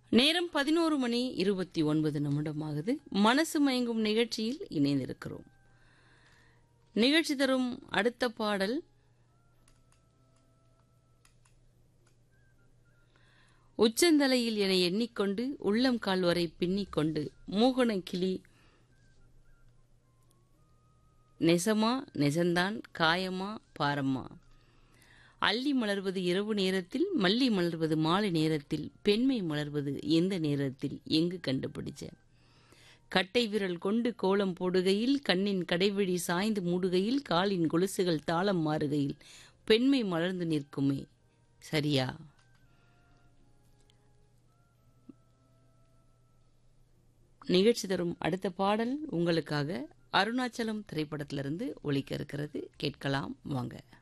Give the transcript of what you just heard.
நேரம் பதினோரு மணி இருபத்தி ஒன்பது நிமிடமாகுது மனசு மயங்கும் நிகழ்ச்சியில் இணைந்திருக்கிறோம் நிகழ்ச்சி தரும் அடுத்த பாடல் உச்சந்தலையில் என எண்ணிக்கொண்டு உள்ளம் கால் வரை பின்னிக்கொண்டு மூகன கிளி நெசமா நெசந்தான் காயமா பாரம்மா அள்ளி மலர்வது இரவு நேரத்தில் மல்லி மலர்வது மாலை நேரத்தில் பெண்மை மலர்வது எந்த நேரத்தில் எங்கு கண்டுபிடிச்ச கட்டை விரல் கொண்டு கோலம் போடுகையில் கண்ணின் கடைவிழி சாய்ந்து மூடுகையில் காலின் கொலுசுகள் தாளம் மாறுகையில் பெண்மை மலர்ந்து நிற்குமே சரியா நிகழ்ச்சி தரும் அடுத்த பாடல் உங்களுக்காக அருணாச்சலம் திரைப்படத்திலிருந்து ஒலிக்க இருக்கிறது கேட்கலாம் வாங்க